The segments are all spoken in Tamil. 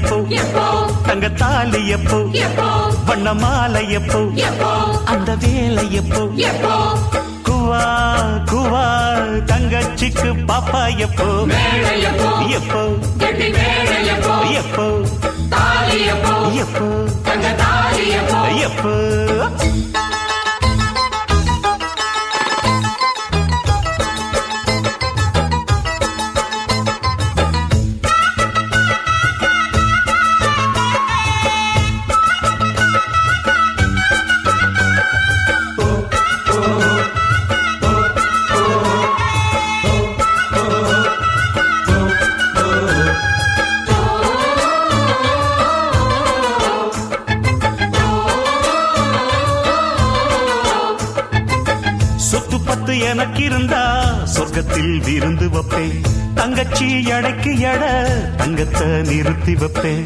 எப்போ எப்போ தங்க தாலி எப்போ எப்போ வண்ண மாலை எப்போ எப்போ அந்த வேலை எப்போ எப்போ குவா குவா தங்கச்சிக்கு பாப்பா எப்போ மேடை எப்போ எப்போ கெட்டி மேடை எப்போ எப்போ தாலி எப்போ எப்போ தங்க தாலி எப்போ எப்போ சொத்து பத்து எனக்கு இருந்தா சொர்க்கத்தில் விருந்து வைப்பேன் தங்கச்சி எடைக்கு எட தங்கத்தை நிறுத்தி வைப்பேன்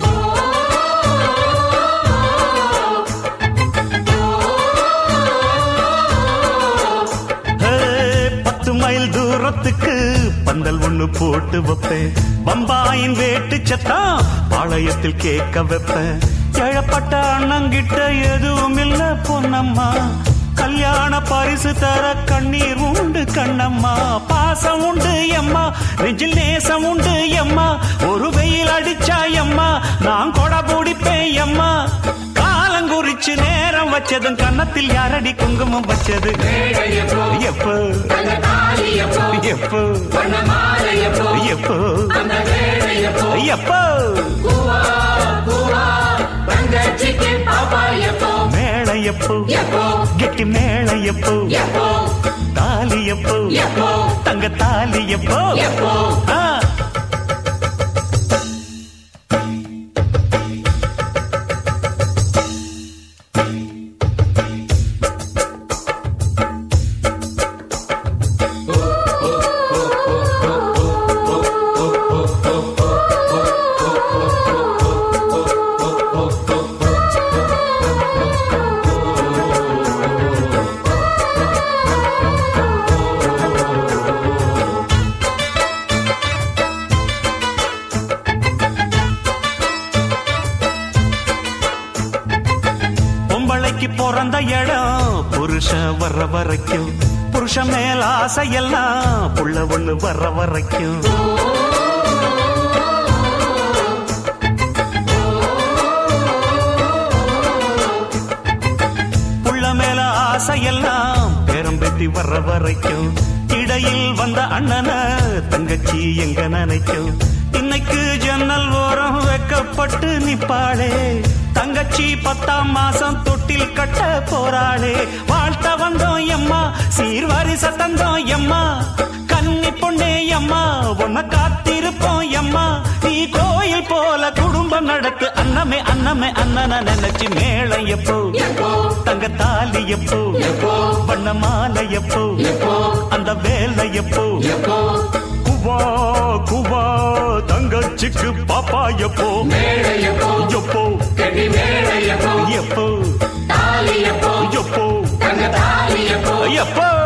ஹே, பத்து மைல் தூரத்துக்கு பந்தல் ஒண்ணு போட்டு வைப்பேன் பம்பாயின் வேட்டு சத்தம் பாளையத்தில் கேட்க வைப்பேன் எழப்பட்ட அண்ணங்கிட்ட எதுவும் இல்ல பொன்னம்மா கல்யாண பரிசு தர கண்ணீர் உண்டு கண்ணம்மா பாசம் உண்டு எம்மா நெஞ்சில் நேசம் உண்டு எம்மா ஒரு வெயில் அடிச்சா எம்மா நான் கொடை பிடிப்பேன் எம்மா காலங்குறிச்சு நேரம் வச்சதும் கன்னத்தில் யாரடி குங்குமம் வச்சது மேடை எப்போ எப்போ தங்க தாலி எப்போ எப்போ வண்ண மாலை எப்போ எப்போ அந்த மேடை எப்போ எப்போ பூவா பூவா தங்கச்சிக்கு பாப்பா எப்போ மேள எப்போ எப்போ கெட்டி மேள எப்போ எப்போ தாலி எப்போ எப்போ தங்க தாலி எப்போ எப்போ ஆ. பொம்பளைக்கு பிறந்த இடம் புருஷன் வர்ற வரைக்கும் புருஷன் மேல ஆசையெல்லாம் புள்ள ஒண்ணு வர்ற வரைக்கும் புள்ள மேல ஆசையெல்லாம் பேரம் பெத்தி வர்ற வரைக்கும் இடையில் வந்த அண்ணன தங்கச்சி எங்க நினைக்கும் இன்னைக்கு ஜன்னல் ஓரம் வைக்கப்பட்டு நிப்பாளே தங்கச்சி பத்தாம் மாசம் தொட்டில் கட்ட போறாளே வாழ்த்த வந்தோம் எம்மா சீர்வாரி சத்தந்தோம் எம்மா கன்னி பொண்ணே எம்மா உன்னை காத்திருப்போம் எம்மா நீ கோயில் போல குடும்பம் நடத்து அன்னமே அன்னமே அண்ணன நினைச்சு மேளம் எப்போ எப்போ தங்க தாலி எப்போ எப்போ வண்ண மாலை எப்போ எப்போ அந்த வேலை எப்போ எப்போ குவா குவா தங்கச்சிக்கு பாப்பா எப்போ மேடை எப்போ எப்போ கெட்டி மேடை எப்போ எப்போ தாலி எப்போ எப்போ தங்க தாலி எப்போ எப்போ